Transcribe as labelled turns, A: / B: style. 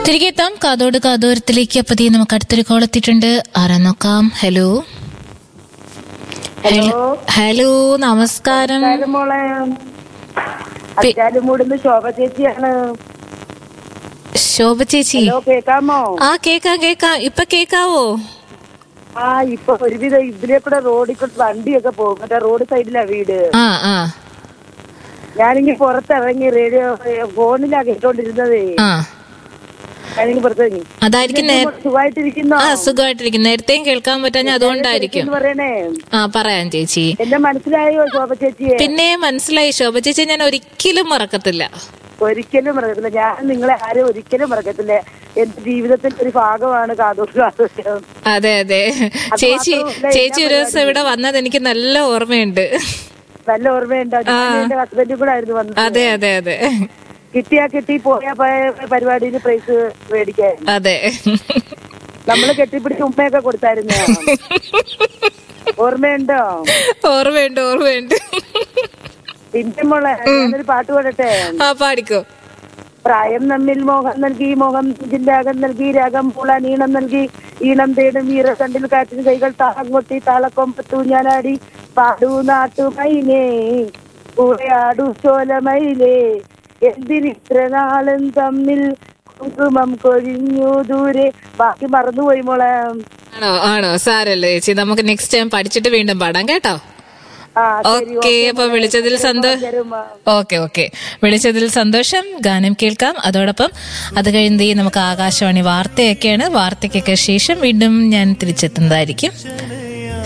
A: തിരികെ എത്താം കാതോട് കാതോരത്തിലേക്ക് അപ്പതി നമുക്ക് അടുത്തൊരു കോൾ എത്തിയിട്ടുണ്ട് ആരാ നോക്കാം ഹലോ
B: ഹലോ
A: ഹലോ നമസ്കാരം
B: നമസ്കാരം മോളെ അച്ചാലുമൂടുന്ന് ശോഭ ചേച്ചിയാണ്
A: ശോഭ ചേച്ചി
B: ഹലോ കേക്കാമോ
A: ആ കേക്കാം കേക്കാം ഇപ്പൊ കേക്കാവോ
B: ആ ഇപ്പൊ ഒരുവിധം ഇതിലെ കൂടെ റോഡിൽ കൂടെ വണ്ടിയൊക്കെ പോകും മറ്റേ റോഡ് സൈഡിലാ വീട്
A: ആ ആ
B: ഞാനിങ്ങനെ പുറത്തിറങ്ങി റേഡിയോ ഫോണിലാ കേട്ടോണ്ടിരുന്നതേ
A: ആ
B: ഞാനിങ്ങനെ പുറത്തിറങ്ങി
A: അതായിരിക്കും നേ-
B: സുഖമായിട്ടിരിക്കുന്നോ
A: ആ സുഖമായിട്ടിരിക്കും നേരത്തെയും കേൾക്കാൻ പറ്റാഞ്ഞ അതുകൊണ്ടായിരിക്കും
B: എന്ന് പറയണേ
A: ആ പറയാം ചേച്ചി
B: എന്നെ മനസ്സിലായോ ശോഭ ചേച്ചിയെ
A: പിന്നെ മനസ്സിലായി ശോഭ ചേച്ചി ഞാൻ ഒരിക്കലും മറക്കത്തില്ല
B: ഒരിക്കലും മറക്കത്തില്ല ഞാൻ നിങ്ങളെ ആരും ഒരിക്കലും മറക്കത്തില്ല എന്റെ ജീവിതത്തിന്റെ ഒരു ഭാഗമാണ് കാതോട് കാതോരം
A: അതെ അതെ ചേച്ചി
B: മാത്രമല്ല,
A: ചേച്ചി ഒരു ദിവസം ഇവിടെ വന്നത് എനിക്ക് നല്ല ഓർമ്മയുണ്ട്
B: നല്ല ഓർമ്മയുണ്ട് അത് ഞാൻ എന്റെ ഹസ്ബൻഡും കൂടെ ആയിരുന്നു വന്നത്
A: അതെ അതെ അതെ
B: കിട്ടിയാ കിട്ടി പോയാ പോയ പരിപാടിയിൽ പ്രൈസ് മേടിക്കാൻ
A: അതെ
B: നമ്മള് കെട്ടിപ്പിടിച്ച് ഉമ്മയൊക്കെ കൊടുത്തായിരുന്നു ഓർമ്മയുണ്ടോ
A: ഓർമ്മയുണ്ട് ഓർമ്മയുണ്ട്
B: പിന്നെ മോളെ ഞാനൊരു പാട്ട് പാടട്ടെ
A: ആ പാടിക്കോ
B: പ്രായം നമ്മിൽ മോഹം നൽകി മോഹം ജില്ലാകം നൽകി രാഗം പൂളാൻ ഈണം നൽകി ഈണം തേടും വീരസണ്ടിൽ കാറ്റിന് കൈകൾ താളം കൊട്ടി താളക്കൊമ്പത്തു ഞാനാടി പാടൂ നാട്ടുമൈനേ കൂടെ ആടു ചോലമയിലേ എന്തിനിത്ര നാളും തമ്മിൽ കുങ്കുമം കൊഴിഞ്ഞു ദൂരെ ബാക്കി മറന്നുപോയി മോളെ
A: ആണോ ആണോ സാരല്ലേ ചേച്ചി നമുക്ക് നെക്സ്റ്റ് ടൈം പഠിച്ചിട്ട് വീണ്ടും പാടാം കേട്ടോ
B: ആ ശരി
A: ഓക്കെ അപ്പൊ വിളിച്ചതിൽ സന്തോഷം
B: തരുമ്മ.
A: ഓക്കെ ഓക്കെ വിളിച്ചതിൽ സന്തോഷം ഗാനം കേൾക്കാം അതോടൊപ്പം അത് കഴിഞ്ഞ് ദേ നമുക്ക് ആകാശവാണി വാർത്തയൊക്കെയാണ് വാർത്തയ്ക്കൊക്കെ ശേഷം വീണ്ടും ഞാൻ തിരിച്ചെത്തുന്നതായിരിക്കും